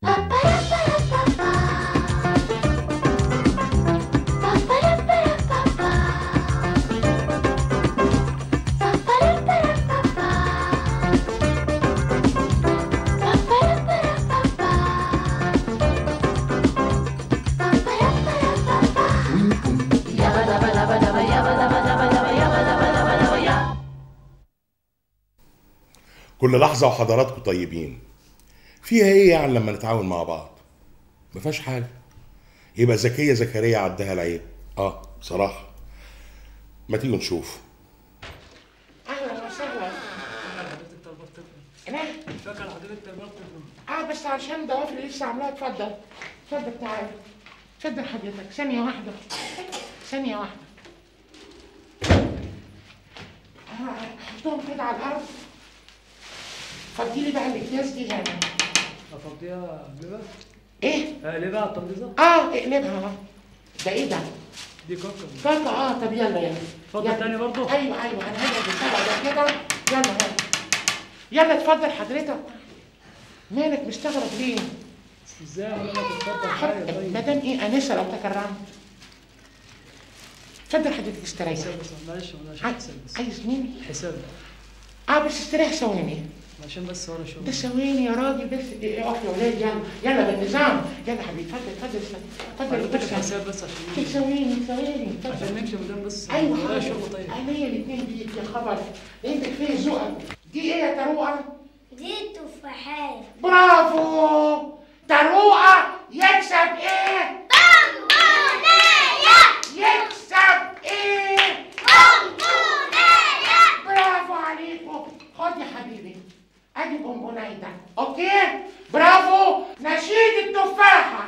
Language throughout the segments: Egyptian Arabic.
كل لحظة وحضراتكم طيبين فيها ايه يعني لما نتعاون مع بعض ما فيهاش حاجة يبقى زكية زكريا عدها العيب اه بصراحة ما تيجوا نشوف اهلا وسهلا حضرتك طلبت انا فاكر حضرتك طلبت اه بس عشان ضوافري لسه عاملاها اتفضل اتفضل تعالى اتفضل حضرتك ثانية واحدة ثانية واحدة آه، حطهم كده على الأرض فضي لي بقى الأكياس دي هنا افضيها اقلبها إيه؟ اقلبها على الترابيزه اه اقلبها اهو ده ايه ده؟ دي كوكا كاكا اه طب يلا يلا اتفضل يلا. تاني برضو؟ ايوه ايوه انا هقعد السبع ده كده يلا يلا يلا اتفضل حضرتك مالك مستغرب ليه؟ ازاي انا ما تتفضل حاجه طيب مدام ايه انسه لو تكرمت اتفضل حضرتك استريح حساب بس معلش معلش عايز حساب بس عايز مين؟ حساب اه بس استريح ثواني عشان بس ورا شغل ده ثواني يا راجل بس إيه، اقف يا ولاد يلا يلا بالنظام يلا حبيبي اتفضل اتفضل اتفضل حضرتك اتفضل الحساب بس عشان نمشي ثواني ثواني عشان اتفضل نمشي مدام بس ايوه ورايا حاضر. شغل طيب عينيا الاثنين بيك يا خبر انت كفايه ذوقك دي ايه يا تروقه؟ دي تفاحات برافو تروقه يكسب ايه؟ بونبونية يكسب ايه؟ بونبونية برافو عليكم خد يا حبيبي ادي بونبونايدا اوكي برافو نشيد التفاحه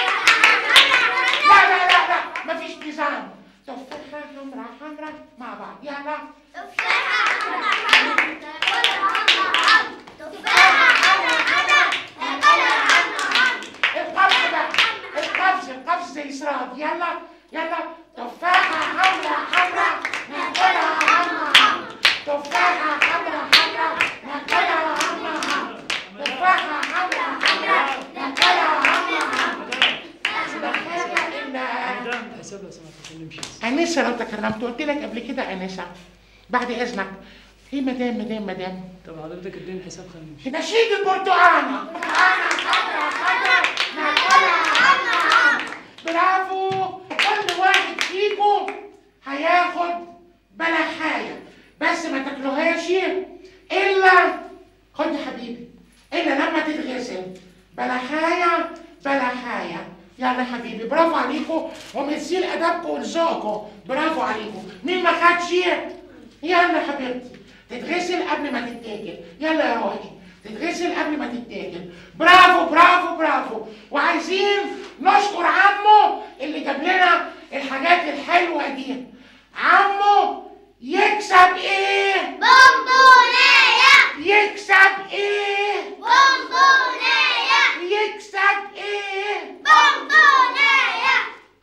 لا لا لا لا مفيش نظام تفاحه حمراء حمراء مع بعض يلا تفاحة حمرا حمرا تاكلها حمرا حمرا تفاحة حمرا حمرا تاكلها حمرا حمرا القفز بقى القفز القفز زي اسراء يلا يلا تفاحه حمراء حمراء ناكلها حمراء حمراء تفاحه حمراء حمراء ناكلها حمراء حمراء تفاحه حمراء حمراء ناكلها حمراء حمراء لا حاجه الا مدام الحساب لو سمحت عشان نمشي بس انسه لو تكرمت قلت لك قبل كده انسه بعد اذنك ايه مدام مدام مدام طب حضرتك اديني الحساب خلينا نمشي نشيد البرتقانة برتقانة خضرا خضرا ناكلها حمرا برافو كل واحد فيكم هياخد بلحاية بس ما تاكلوهاش الا خد يا حبيبي الا لما تتغسل بلحاية بلحاية يلا يا حبيبي برافو عليكم وميرسي لادبكم ولذوقكم برافو عليكم مين ما خدش يلا يا حبيبتي تتغسل قبل ما تتاكل يلا يا روحي تتغسل قبل ما تتاكل برافو برافو برافو وعايزين نشكر عمو اللي جاب لنا الحاجات الحلوه دي عمو يكسب ايه بونبونية يكسب ايه بونبونية يكسب ايه بونبونية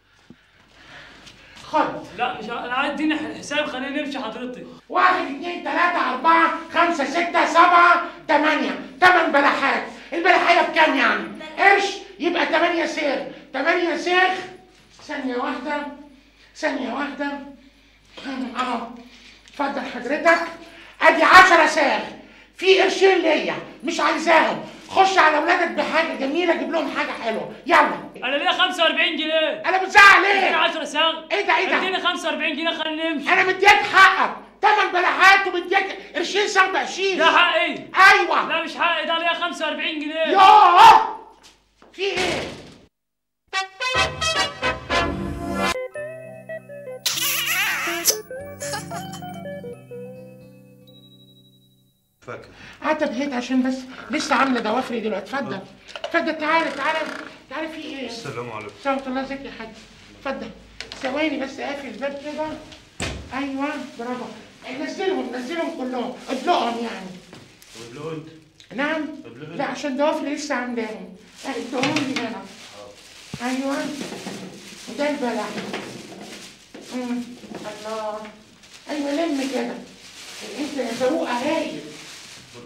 خد لا مش ع- انا عايز اديني الحساب خلينا نمشي حضرتك واحد اتنين تلاتة أربعة خمسة ستة سبعة تمانية تمن بلحات البلحية بكام يعني؟ قرش يبقى تمانية سيخ تمانية سيخ ثانية واحدة ثانية واحدة اهو اتفضل حضرتك ادي عشرة ساغ في قرشين ليا مش عايزاهم خش على اولادك بحاجة جميلة جيب لهم حاجة حلوة يلا انا ليا 45 جنيه انا بتزعل اديني ليه؟ 10 ساغ ايه ده ايه ده؟ اديني 45 جنيه خلينا نمشي انا مديك حقك تمن بلحات ومديك قرشين سبع قرشين ده حقي ايوه لا مش حقي ده ليا 45 جنيه يوه في ايه فاكر هات عشان بس لسه عامله ضوافري دلوقتي اتفضل اتفضل تعالى تعالى تعالى في ايه السلام عليكم سلامة الله ازيك يا حاج اتفضل ثواني بس اقفل الباب كده ايوه برافو نزلهم نزلهم كلهم ادلقهم يعني قبله انت نعم قبله لا عشان ضوافري لسه عاملاهم ادلقهم لي هنا ايوه وده البلع أمم، الله ايوه لم كده انت يا فاروق رايق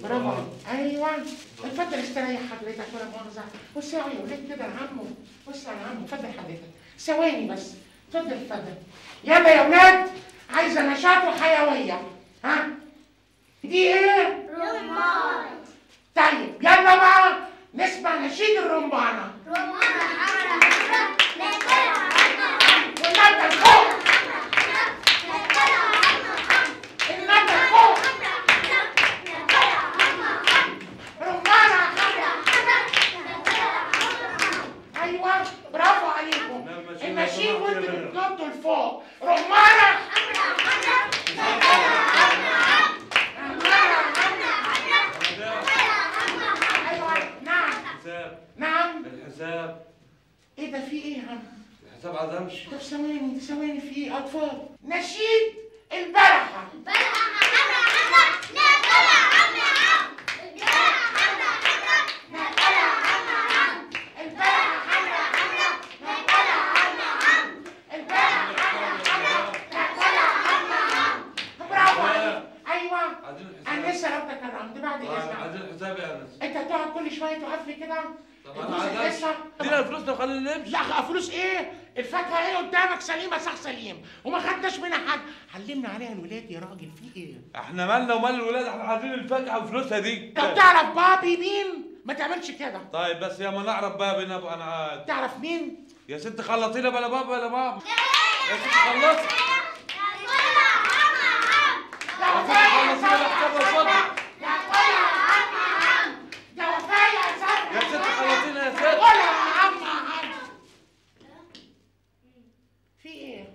برافو عليك. ايوه اتفضل استريح حضرتك ولا مؤاخذه بص يا ولاد كده لعمه بص على عمه اتفضل حضرتك ثواني بس اتفضل اتفضل يلا يا ولاد عايزه نشاط وحيويه ها دي ايه؟ رمان طيب يلا بقى نسمع نشيد الرمبانه رمان حمرا حمرا ناكلها عم عم والنبضه فوق ناكلها عم عم النبضه فوق ناكلها عم عم رمبانه حمرا حمرا ناكلها عم عم ايوه برافو عليكم لا، ماشي، النشيد ماشي، وانتوا ماشي. بتنطوا لفوق رمانه حمرا حمرا ناكلها عم عم رمانه ناكلها عم عم ايوه نعم الحساب نعم الحساب ايه ده في ايه يا عم الحساب عزمش طب ثواني ثواني في ايه اطفال نشيد البلحه بلحة حمرا حمرا ناكلها عم عم بلحة حمرا حمرا ناكلها عم عم البلحه حمرا حمرا ناكلها عم عم البلحه حمرا حمرا ناكلها عم عم برافو عليك ايوه عايزين انا الحساب لسه لو تكرمت بعد طيب، اذنك عايزين الحساب يا انس انت هتقعد كل شويه توقف لي كده طب انا تدوس عايز الحصة. ادينا فلوسنا وخلينا نمشي لا فلوس ايه؟ الفاكهه ايه قدامك سليمه صح سليم وما خدناش منها حاجه علمنا عليها الولاد يا راجل في ايه؟ احنا مالنا ومال الولاد احنا عايزين الفاكهه وفلوسها دي طب تعرف بابي مين؟ ما تعملش كده طيب بس يا ما نعرف بابي نبقى انا عاد تعرف مين؟ يا ست خلطينا بلا بابا بلا ماما يا ست خلصي ناكلها عم عم ده يا ست وفاء يا خلصينا الحساب صبري وصدق ناكلها عم عم ده وفاء يا صبري يا ست خلصينا يا ست قولها يا عم عم في ايه؟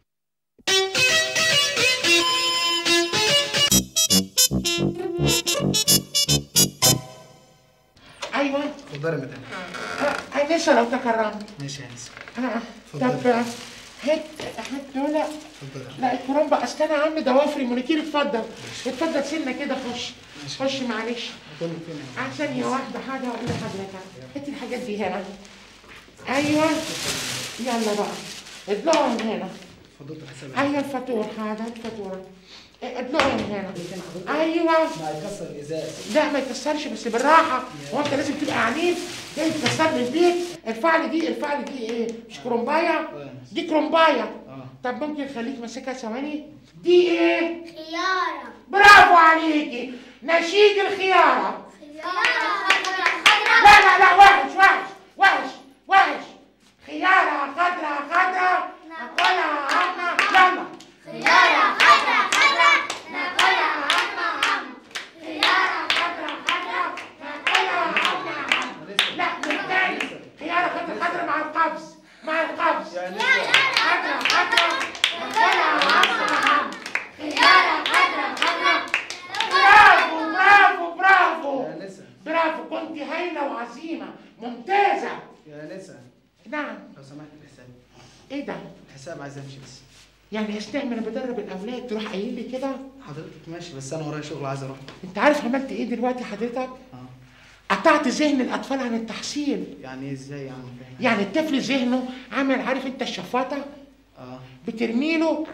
ايوه اتفضلي يا مدام آه، انا لسه لو تكرمت ماشي يا انس آه، اتفضل. طب آه، هات هات دول اتفضلي لا الكرنبة اصل انا عم ضوافري مونيكير اتفضل اتفضل سنة كده خش خش معلش كله فين يا آه، ثانية واحدة حاجة اقول لحضرتك هات الحاجات دي هنا ايوه يلا بقى ادلقهم هنا فضلت الحساب ايوه الفاتورة هذا الفاتورة ادلقهم هنا ايوه ما هيكسر الازاز لا ما يكسرش بس بالراحة هو انت لازم تبقى عنيف جاي تكسر لي البيت ارفع لي دي ارفع لي دي ايه مش كرومباية دي كرومباية اه طب ممكن خليك ماسكها ثواني دي ايه خيارة برافو عليكي نشيد الخيارة خيارة خضرا خضرا لا لا لا وحش وحش وحش وحش خيارة خضرا خضرا ناكلها عنا يلا خيارة خضرا خضرا ناكلها عم عم خيارة خضرا خضرا ناكلها عنا لا من تاني خيارة خضرا خضرا مع القفز مع القفز خضرا خضرا ناكلها عنا خيارة خضرا خضرا برافو برافو برافو يا نسا برافو كنت هايلة وعظيمة ممتازة يا نسا نعم لو سمحت الحساب ايه ده الحساب عايز امشي بس يعني استعمل انا بدرب الاولاد تروح قايل لي كده حضرتك ماشي بس انا ورايا شغل عايز اروح انت عارف عملت ايه دلوقتي حضرتك اه قطعت ذهن الاطفال عن التحصيل يعني ايه ازاي يعني فاهم يعني الطفل ذهنه عامل عارف انت الشفاطه اه بترميله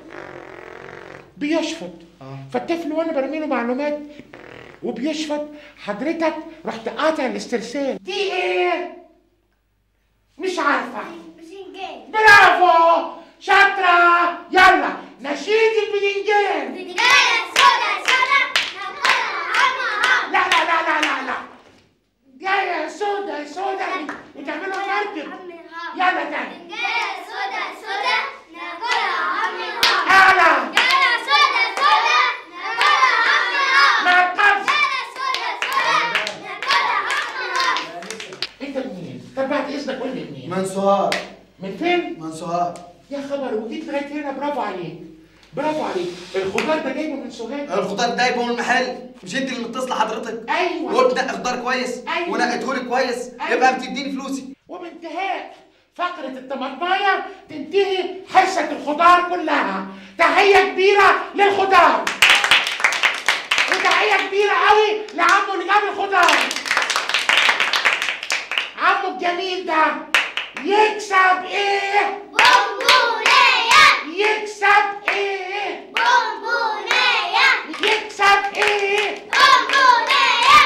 بيشفط اه فالطفل وانا برميله معلومات وبيشفط حضرتك رحت قاطع الاسترسال دي ايه مش عارفه بسنجان برافو شاطره يلا نشيد البدنجان بدنجانة سودا سودا ناكلها عم عم لا لا لا لا لا لا جاية سودا سودا وتعملوا مركب يلا تاني بدنجانة سودا سودا ناكلها عم عم اعلى بدنجانة سودا سودا ناكلها عم عم مع القفز بدنجانة سودا سودا ناكلها عم عم انت منين؟ طب بعد اذنك قول لي منين؟ من سوهاج من فين؟ من سوهاج يا خبر وجيت لغايه هنا برافو عليك برافو عليك الخضار ده جايبه من سوهاج الخضار ده يبقى من المحل مش انت اللي متصله حضرتك ايوه وقلت نقي خضار كويس أيوة. ونقيته لي كويس أيوة. يبقى بتديني فلوسي وبانتهاء فقرة الطماطماية تنتهي حصة الخضار كلها تحية كبيرة للخضار وتحية كبيرة قوي لعمه اللي جاب الخضار عمه الجميل ده يكسب ايه بونبونية يكسب ايه بونبونية يكسب ايه بونبونية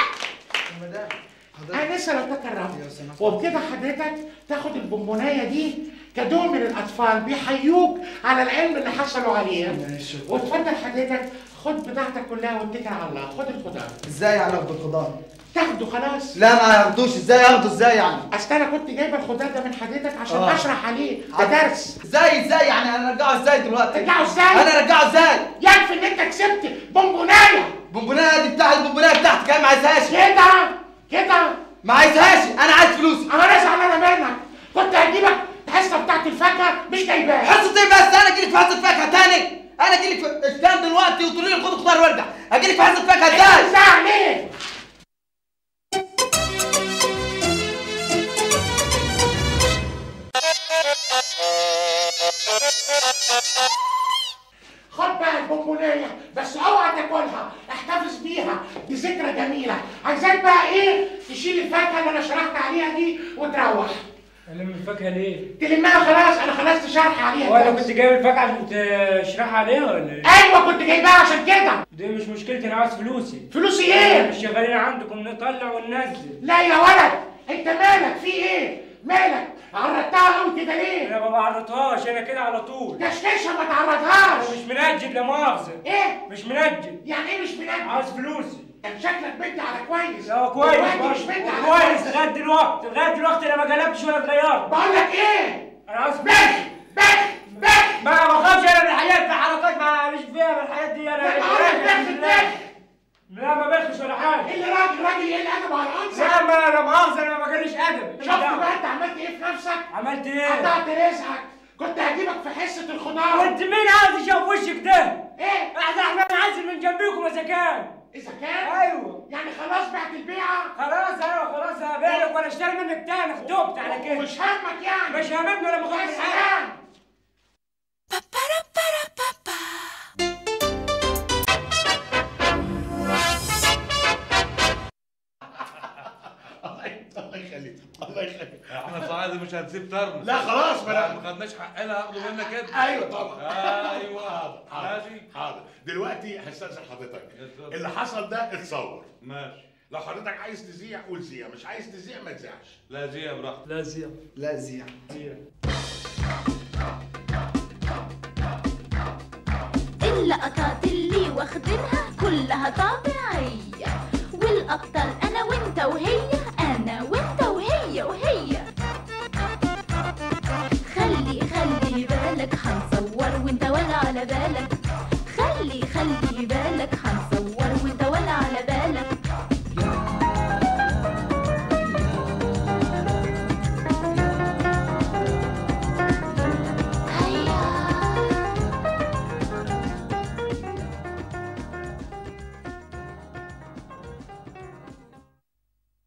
انا لسه لو تكرمت وبكده حضرتك تاخد البونبونايه دي كدوم من الاطفال بيحيوك على العلم اللي حصلوا عليه ماشي. وتفضل حضرتك خد بتاعتك كلها واتكل على الله خد الخضار ازاي يعني اخد الخضار تاخده خلاص لا ما ياخدوش ازاي اخده ازاي يعني اصل انا كنت جايبه الخضار ده من حضرتك عشان آه. اشرح عليه ده درس ازاي ازاي يعني انا ارجعه ازاي دلوقتي ترجعه ازاي؟ انا ارجعه ازاي يكفي ان انت كسبت بونبونايه البونبونايه دي بتاع البونبونايه بتاعتي كمان ما عايزهاش كده كده ما عايزهاش انا عايز فلوسي انا زعلانه منك كنت هجيبك الحصه بتاعت الفاكهه مش جايباها حصه ايه بس انا اجيلك في حصه فاكهه تاني انا اجيلك في اشتغل دلوقتي وتقولي لي خد خضار وارجع اجيلك في حصه فاكهه ازاي ازاي ليه؟ خد بقى البونبونية بس اوعى تاكلها احتفظ بيها دي ذكرى جميلة عايزاك بقى ايه تشيل الفاكهة اللي انا شرحت عليها دي وتروح انا من الفاكهه ليه؟ تلمها خلاص انا خلصت شرح عليها هو انا دلوقتي. كنت جايب الفاكهه عشان تشرحها عليها ولا ايه؟ ايوه كنت جايباها عشان كده دي مش مشكلتي انا عاوز فلوسي فلوسي ايه؟ مش شغالين عندكم نطلع وننزل لا يا ولد انت مالك في ايه؟ مالك؟ عرضتها قوي كده ليه؟ انا ما بعرضهاش انا كده على طول كشكشها ما انا تعرضهاش مش منجد لا مؤاخذه ايه؟ مش منجد يعني ايه مش منجم؟ عاوز فلوسي كان شكلك بنت على كويس لا كويس دلوقتي مش برضه. بنت على كويس كويس لغايه دلوقتي لغايه دلوقتي انا ما قلبتش ولا اتغيرت بقول لك ايه؟ انا عاوز بخ بخ بخ ما ما بخافش انا من الحاجات في حركات ما مش فيها من الحاجات دي انا بقول لك بخ بخ لا ما بخش ولا حاجه ايه اللي راجل راجل ايه اللي ادب على الانثى؟ لا ما انا مؤاخذه انا ما جاليش ادب شفت بقى انت عملت ايه في نفسك؟ عملت ايه؟ قطعت رزقك كنت هجيبك في حصه الخضار وانت مين عاوز يشوف وشك ده؟ ايه؟ احنا احنا نعزل من جنبيكم اذا كان اذا كان ايوه يعني خلاص بعت البيعه خلاص ايوه خلاص هبيع لك ولا اشتري منك تاني خدوبت على كده مش همك يعني مش هاممني ولا يا مخاف سلام الله يخليك الله يخليك احنا صعيدي مش هنسيب ترمس لا خلاص ما لا انا ما خدناش حقنا هاخده منك انت ايوه طبعا ايوه حاضر حاضر ماشي حاضر دلوقتي هستاذن حضرتك اتفضل. اللي حصل ده اتصور ماشي لو حضرتك عايز تذيع قول زيع مش عايز تذيع ما تذيعش لا زي براحتك لا زيا لا زيع اللقطات اللي واخدينها كلها طبيعية